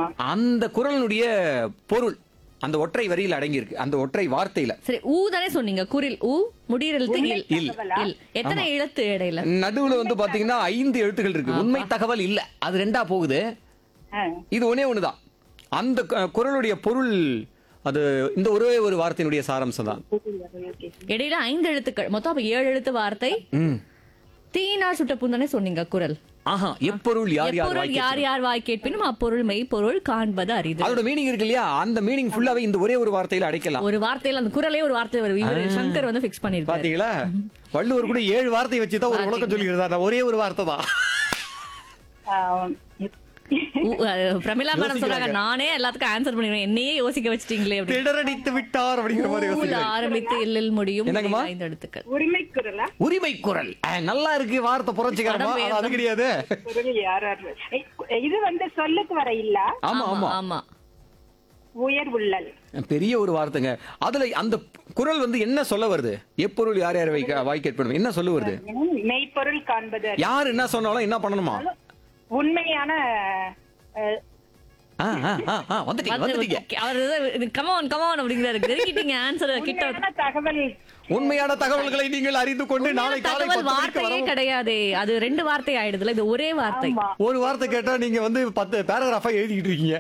அந்த குரலினுடைய பொருள் அந்த ஒற்றை வரியில் அடங்கியிருக்கு அந்த ஒற்றை வார்த்தையில சரி ஊ தானே சொன்னீங்க குரில் ஊ முடியிற எழுத்து இல் இல். இல் எத்தனை எழுத்து இடையில நடுவுல வந்து பாத்தீங்கன்னா ஐந்து எழுத்துக்கள் இருக்கு உண்மை தகவல் இல்ல அது ரெண்டா போகுது ஆ. இது ஒண்ணே ஒண்ணுதான் அந்த கு- குரலுடைய பொருள் அது இந்த ஒரே ஒரு வார்த்தையினுடைய சாராம்சம் தான் இடையில ஐந்து எழுத்துக்கள் மொத்தம் அப்ப ஏழு எழுத்து வார்த்தை ம். தீனார் சுட்ட புந்தானே சொன்னீங்க குரல் ஆஹா எப்பொருள் யார் யார் எப்பொருள் வாய் யார் யார் வாய் கேட்பினும் அப்பொருள் மெய்ப்பொருள் காண்பது அரிது அதோட மீனிங் இருக்கு இல்லையா அந்த மீனிங் ஃபுல்லாவே இந்த ஒரே ஒரு வார்த்தையில அடைக்கலாம் ஒரு வார்த்தையில அந்த குரலே ஒரு வார்த்தை வரும் இவரு சங்கர் வந்து பிக்ஸ் பண்ணிருக்காரு பாத்தீங்களா வள்ளுவர் கூட ஏழு வார்த்தை வச்சுதான் ஒரு உலகம் சொல்லிக்கிறதா நான் ஒரே ஒரு வார்த்தை தான் ஆ, ஊ, அஹ், பிரமிளா மேடம் சொன்னாங்க யோசிக்கிறாங்க. நானே எல்லாத்துக்கும் ஆன்சர் பண்ணிடுவேன் என்னையே யோசிக்க வச்சிட்டீங்களே அப்படி திடரடித்து விட்டார் அப்படிங்கிற மாதிரி ஊல யோசிக்கிறாங்க ஆரம்பித்து இல்லில் முடியும் என்னங்கம்மா? ஐந்து எழுத்துக்கள் உரிமை குரலா உரிமை குரல் அஹ், நல்லா இருக்கு வார்த்தை புரட்சிகரமா படம் ஆனா அது கிடையாது குரல் யாரார் ஏய், இது வந்து சொல்லுக்கு வர இல்ல ஆமா ஆமா ஆமா உயர் உள்ளல் பெரிய ஒரு வார்த்தைங்க அதுல அந்த குரல் வந்து என்ன சொல்ல வருது எப்பொருள் யார் யார் வைக்க வாய் கேட்பணும் என்ன சொல்ல வருது மெய்ப்பொருள் காண்பது அறிவு. யார் என்ன சொன்னாலும் என்ன பண்ணணுமா உண்மையான அஹ், ஆ, ஆ, ஆ, ஆ, வந்துட்டீங்க வந்துட்டீங்க அவர் கமான் கமான் அப்படிங்கிறாரு நெருக்கிட்டீங்க ஆன்சர் கிட்ட உண்மையான தகவல் உண்மையான தகவல்களை நீங்கள் அறிந்து கொண்டு நாளை காலை தகவல் பத்து மணிக்கு வார்த்தையே வரவும். கிடையாதே அது ரெண்டு வார்த்தை ஆயிடுதுல இது ஒரே வார்த்தை ஆமா ஒரு வார்த்தை கேட்டா நீங்க வந்து பத்து பேராகிராஃபா எழுதிக்கிட்டு இருக்கீங்க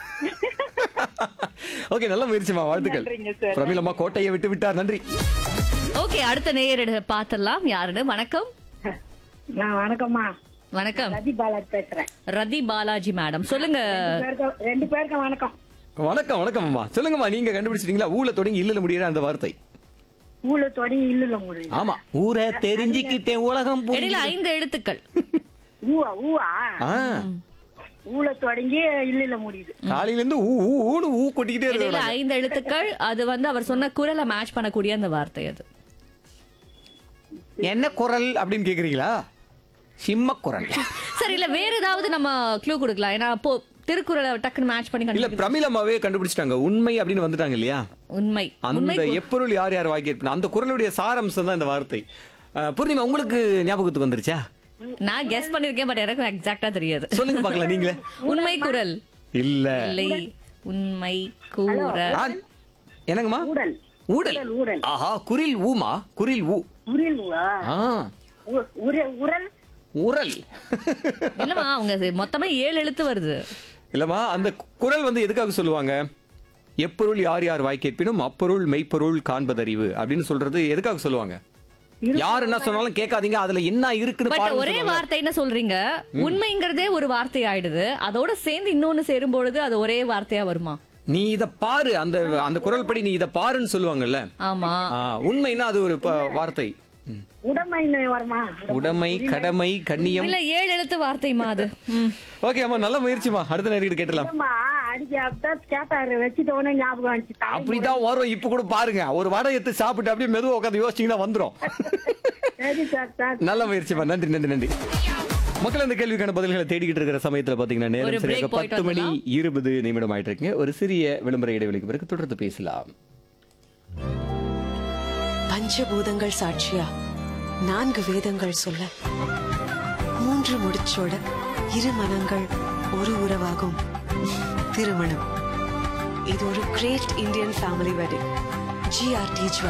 ஓகே நல்ல முயற்சிமா வாழ்த்துக்கள் நன்றிங்க சார். பிரமிளம்மா கோட்டையை விட்டு விட்டார் நன்றி ஓகே அடுத்த நேயரிட பாத்திரலாம் யாருன்னு வணக்கம் நான் வணக்கம்மா வணக்கம் ரதி பாலாஜ் பேசுறேன் ரதி பாலாஜி மேடம் சொல்லுங்க பேருக்கு- ரெண்டு பேருக்கு வணக்கம் வணக்கம் வணக்கம் அம்மா சொல்லுங்கம்மா நீங்க கண்டுபிடிச்சிட்டீங்களா ஊல தொடங்கி இல்லல முடியற அந்த வார்த்தை ஊழ தொடங்கி இல்ல முடியும் ஆமா ஊரை தெரிஞ்சுக்கிட்டேன் உலகம் புரிஞ்சு- இடையில ஐந்து எழுத்துக்கள் ஊவா ஊவா ஆ, ஊழ தொடங்கி இல்ல முடியுது காலையில இருந்து ஊ ஊ, ஊன்னு ஊ கொட்டிக்கிட்டே இடையில இருக்கு ஐந்து எழுத்துக்கள் அது வந்து அவர் சொன்ன குரலை மேட்ச் பண்ணக்கூடிய அந்த வார்த்தை அது என்ன குரல் அப்படின்னு கேக்குறீங்களா சிம்ம குரல் சரி இல்ல வேற ஏதாவது நம்ம க்ளூ கொடுக்கலாம் ஏன்னா அப்போ திருக்குறளை டக்குன்னு மேட்ச் பண்ணி இல்ல கண்டுபிடிக்க பிரமிளமாவே கண்டுபிடிச்சிட்டாங்க உண்மை அப்படின்னு வந்துட்டாங்க இல்லையா உண்மை உண்மை அந்த எப்பொருள் யார் யார் வாக்கி அந்த குரலுடைய சாராம்சம் தான் இந்த வார்த்தை அஹ், பூர்ணிமா உங்களுக்கு ஞாபகத்துக்கு வந்துருச்சா நான் கெஸ் பண்ணிருக்கேன் பட் எனக்கு எக்ஸாக்ட்டா தெரியாது சொல்லுங்க பாக்கலாம் நீங்களே உண்மை குரல் இல்ல இல்லை உண்மை கூற ஆ, என்னங்கம்மா ஊடல் ஊடல் ஊடல். ஆஹா குரில் ஊமா குரில் ஊ உரில் ஊவா ஆ உ- உர- உரல் உரல் இல்லம்மா அவங்க இது மொத்தமா ஏழு எழுத்து வருது இல்லம்மா அந்த குரல் வந்து எதுக்காக சொல்லுவாங்க எப்பொருள் யார் யார் வாய் கேட்பினும் அப்பொருள் மெய்ப்பொருள் காண்பதறிவு அப்படின்னு சொல்றது எதுக்காக சொல்லுவாங்க யார் என்ன சொன்னாலும் கேட்காதீங்க அதுல என்ன இருக்குன்னு பட் பாருங்க ஒரே சொல்லுவாங்க. வார்த்தை என்ன சொல்றீங்க உண்மைங்கிறதே ஒரு வார்த்தை ஆயிடுது அதோட சேர்ந்து இன்னொன்னு சேரும் பொழுது அது ஒரே வார்த்தையா வருமா நீ இத பாரு அந்த அந்த குரல் படி நீ இத பாருன்னு சொல்லுவாங்கல்ல ஆமா ஆ, உண்மைன்னா அது ஒரு ப- வார்த்தை ம். உடமைன்னு வருமா உடைமை கடமை கண்ணியம் இல்ல ஏழு எழுத்து வார்த்தைமா அது ம். ஓகே அம்மா நல்ல முயற்சிமா அடுத்த நேரம் கேட்டலாம் அம்மா அடிக்க அப்பதான் கேட்டாரு வச்சுட்ட உடனே ஞாபகம் வந்துச்சு தாய் அப்படிதான் வரும் இப்ப கூட பாருங்க ஒரு வடை எடுத்து சாப்பிட்டு அப்படியே மெதுவா உட்காந்து யோசிச்சீங்கன்னா வந்துரும் சரி சார் சார் நல்ல முயற்சிமா நன்றி நன்றி நன்றி மக்கள் அந்த கேள்விக்கான பதில்களை தேடிக்கிட்டு இருக்கிற சமயத்துல பாத்தீங்கன்னா ஒரு நேரம் break சரியாக போயிட்டு பத்து மணி வந்துடலாம். இருபது நிமிடம் ஆயிட்டு இருக்குங்க ஒரு சிறிய விளம்பர இடைவெளிக்கு பிறகு தொடர்ந்து பேசலாம் பஞ்சபூதங்கள் சாட்சியா நான்கு வேதங்கள் சொல்ல மூன்று முடிச்சோட இரு மனங்கள் ஒரு உறவாகும் திருமணம் இது ஒரு great Indian family wedding GRT